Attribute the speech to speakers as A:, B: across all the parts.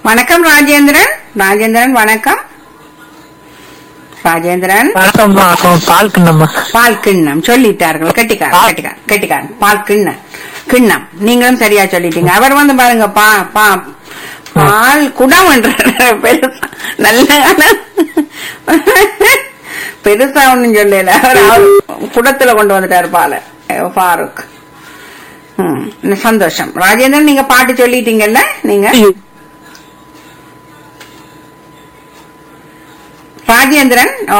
A: வணக்கம் ராஜேந்திரன் ராஜேந்திரன் வணக்கம் ராஜேந்திரன்
B: வணக்கம்மா பால் கிண்ணம்மா
A: பால் கிண்ணம் சொல்லிட்டார்கள் கெட்டிக்காரன்
B: பால்.
A: கெட்டிக்காரன் கெட்டிக்காரன் பால் கிண்ணம் கிண்ணம் நீங்களும் சரியா சொல்லிட்டீங்க அவர் வந்து பாருங்க பா பா பால் குடம் என்ற பெருசா நல்ல பெருசா ஒண்ணும் சொல்லல அவர் அவர் குடத்துல கொண்டு வந்துட்டாரு பால ஃபாரூக் ம், சந்தோஷம் ராஜேந்திரன் நீங்க பாட்டு சொல்லிட்டீங்கல்ல நீங்க ராஜேந்திரன் ஓ.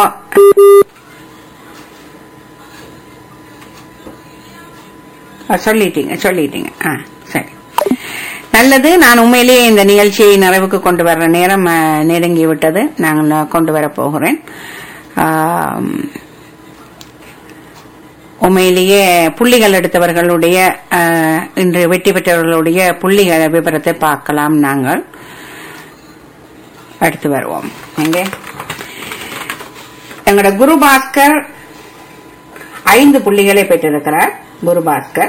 A: ஆ, சொல்லிட்டீங்க சொல்லிட்டீங்க ஆ சரி நல்லது நான் உண்மையிலேயே இந்த நிகழ்ச்சியை நிறைவுக்கு கொண்டு வர்ற நேரம் ஆ, நெருங்கி விட்டது நாங்கள் கொண்டு வர போகிறேன் ஆம், உண்மையிலேயே புள்ளிகள் எடுத்தவர்களுடைய ஆ, இன்று வெற்றி பெற்றவர்களுடைய புள்ளிகள் விவரத்தை பார்க்கலாம் நாங்கள் அடுத்து வருவோம் எங்கே எங்களோட குரு பாஸ்கர் ஐந்து புள்ளிகளை பெற்றிருக்கிறார் குரு பாஸ்கர்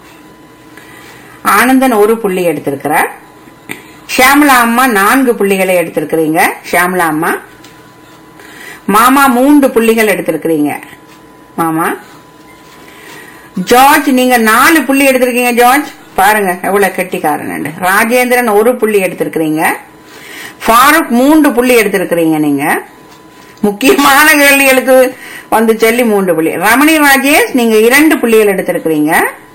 A: ஆனந்தன் ஒரு புள்ளி எடுத்திருக்கிறார் ஷியாமலா அம்மா நான்கு புள்ளிகளை எடுத்திருக்கிறீங்க ஷியாமலா அம்மா மாமா மூன்று புள்ளிகள் எடுத்திருக்கிறீங்க மாமா ஜார்ஜ் நீங்க நாலு புள்ளி எடுத்திருக்கீங்க ஜார்ஜ் பாருங்க எவ்வளவு கெட்டிக்காரன் ராஜேந்திரன் ஒரு புள்ளி எடுத்திருக்கிறீங்க ஃபாரூக் மூன்று புள்ளி எடுத்திருக்கிறீங்க நீங்க முக்கியமான கேள்விகளுக்கு வந்து சொல்லி மூன்று புள்ளி ரமணி ராஜேஷ் நீங்க இரண்டு புள்ளிகள் எடுத்திருக்கிறீங்க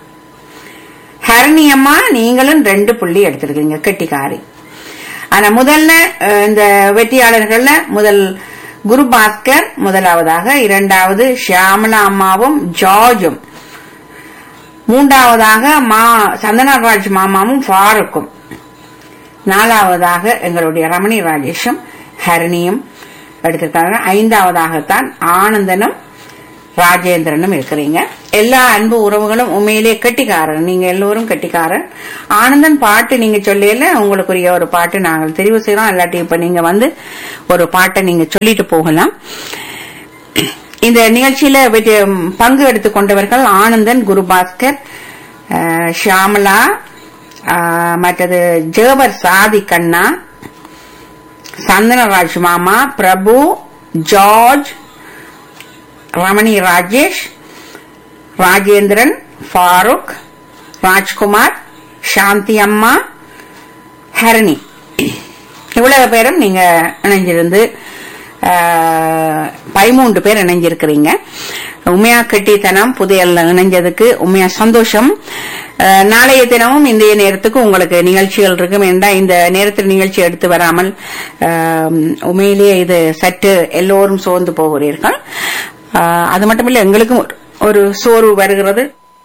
A: ஹரணி அம்மா நீங்களும் ரெண்டு புள்ளி எடுத்திருக்கீங்க கெட்டிக்காரி ஆனா முதல்ல அஹ், இந்த வெற்றியாளர்கள்ல முதல் குரு பாஸ்கர் முதலாவதாக இரண்டாவது ஷியாமலா அம்மாவும் ஜார்ஜும் மூன்றாவதாக மா சந்தனராஜ் மாமாவும் ஃபாருக்கும் நாலாவதாக எங்களுடைய ரமணி ராஜேஷும் ஹரணியும் எடுத்திருக்காங்க ஐந்தாவதாகத்தான் ஆனந்தனும் ராஜேந்திரனும் இருக்கிறீங்க எல்லா அன்பு உறவுகளும் உண்மையிலே கெட்டிக்காரன் நீங்க எல்லோரும் கெட்டிக்காரன் ஆனந்தன் பாட்டு நீங்க சொல்லல உங்களுக்குரிய ஒரு பாட்டு நாங்கள் தெரிவு செய்யறோம் இல்லாட்டி இப்ப நீங்க வந்து ஒரு பாட்டை நீங்க சொல்லிட்டு போகலாம் இந்த நிகழ்ச்சியில வெற்றி- பங்கு எடுத்துக் கொண்டவர்கள் ஆனந்தன் குருபாஸ்கர் அஹ், ஷியாமலா அஹ், மற்றது ஜேவர் சாதி கண்ணா சந்தனராஜ் மாமா பிரபு ஜார்ஜ் ரமணி ராஜேஷ் ராஜேந்திரன் ஃபாரூக் ராஜ்குமார் சாந்தி அம்மா ஹரணி இவ்வளவு பேரும் நீங்க இணைஞ்சிருந்து ஆஹ், பதிமூன்று பேர் இணைஞ்சிருக்கிறீங்க உண்மையா கெட்டித்தனம் புதையல்ல இணைஞ்சதுக்கு உண்மையா சந்தோஷம் ஆஹ், நாளைய தினமும் இந்திய நேரத்துக்கு உங்களுக்கு நிகழ்ச்சிகள் இருக்கும் என்றா இந்த நேரத்தில் நிகழ்ச்சி எடுத்து வராமல் ஆஹ், உண்மையிலேயே இது சற்று எல்லோரும் சோர்ந்து போகிறீர்கள் ஆஹ், அது மட்டுமில்லை எங்களுக்கும் ஒரு- ஒரு சோர்வு வருகிறது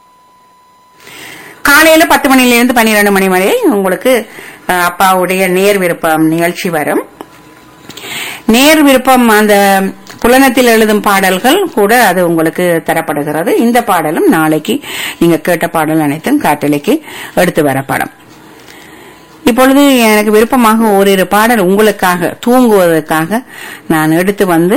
A: காலையில பத்து மணிலிருந்து பன்னிரண்டு மணி வரை உங்களுக்கு அஹ், அப்பாவுடைய நேர் விருப்பம் நிகழ்ச்சி வரும் நேர் விருப்பம் அந்த புலனத்தில் எழுதும் பாடல்கள் கூட அது உங்களுக்கு தரப்படுகிறது இந்த பாடலும் நாளைக்கு நீங்க கேட்ட பாடல் அனைத்தும் காட்டலைக்கு எடுத்து வரப்படும் இப்பொழுது எனக்கு விருப்பமாக ஓரிரு பாடல் உங்களுக்காக தூங்குவதற்காக நான் எடுத்து வந்து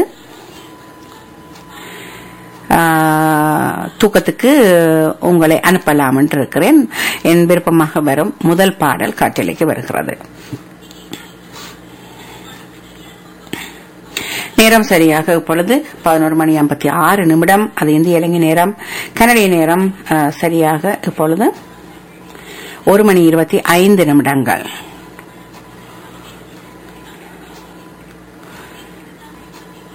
A: ஆஹ், தூக்கத்துக்கு உங்களை அனுப்பலாம் என்று இருக்கிறேன் என் விருப்பமாக வரும் முதல் பாடல் காட்டலைக்கு வருகிறது நேரம் சரியாக இப்பொழுது பதினோரு மணி ஐம்பத்தி ஆறு நிமிடம் அது இந்திய இலங்கை நேரம் கனடிய நேரம் ஆஹ், சரியாக இப்பொழுது ஒரு மணி இருபத்தி ஐந்து நிமிடங்கள்